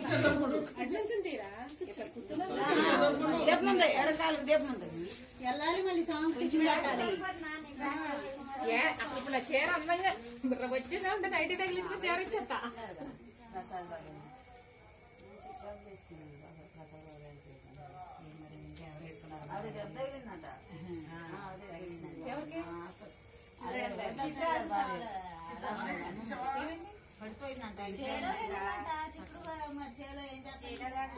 దీపం ఉంది ఎడకాలకు దీపం ఉంది వెళ్ళాలి మళ్ళీ సాంగ్ పిచ్చి పెట్టాలి ఏ అప్పుడు ఇప్పుడు నా చీర అందంగా వచ్చేసా ఉంటే నైట్ తగిలించుకుని చీర ఇచ్చేస్తా అది తగిలిందంట ఎవరికి పడిపోయిందంట చేలో వెళ్ళాలంట, చుట్టూ మరి చేలో ఏం చేస్తారు?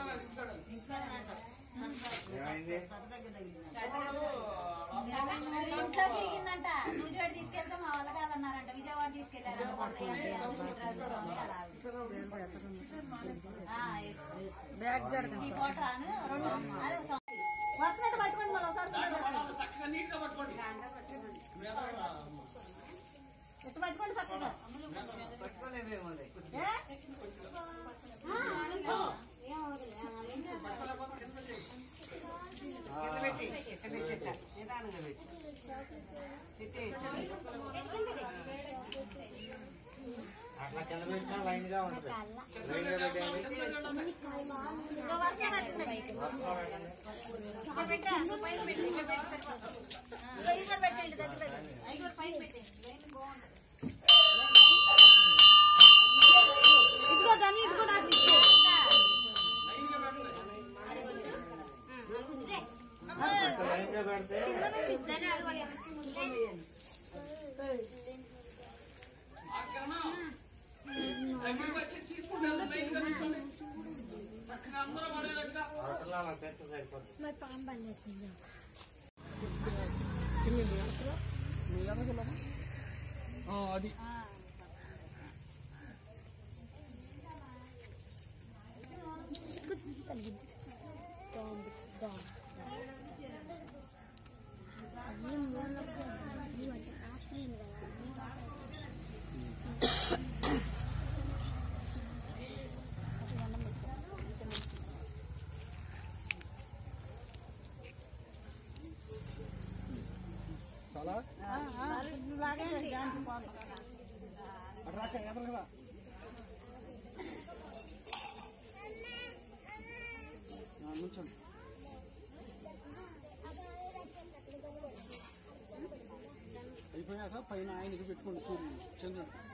ఇంట్లోకి ఇరిగిందంట నూజివాడ తీసుకెళ్తే మా వాళ్ళు కాదన్నారంట విజయవాడ తీసుకెళ్లారంట బ్యాగ్ జరగదు ఈ ఫోటో అను రెండు అదే ఒక సాంగ్. వస్తున్నట్టు పట్టుకోండి మళ్ళీ ఒకసారి కూడా తెస్తాను. ఎట్టు పట్టుకోండి చక్కగా ఏ? అట్లా కింద పెట్టినా లైన్ గా ఉంటుంది లైన్ గా పెట్టండి ఇంకో వరుస కట్టుకోండి. ఇక్కడ పెట్టా, నువ్వు పైన పెట్టు, ఇక్కడ పెట్టు, సరిపోతుంది. ఇదిగో ఇక్కడ పెట్టండి, దగ్గర పెట్టండి. అవి కూడా పైన పెట్టండి. లైన్ బాగుంది. ఇదిగో దాన్ని ఇది కూడా అటు ఇచ్చేయ్. లైన్ గా పెడితే దాన్ని అది కూడా ఇవ్వండి. అవతల అలా తెస్తే సరిపోతుంది అది చాలా అట్రాక ఎదురుగా నుంచండి అయిపోయాక పైన ఆయనకి పెట్టుకోండి సూర్యుడు చంద్రుడు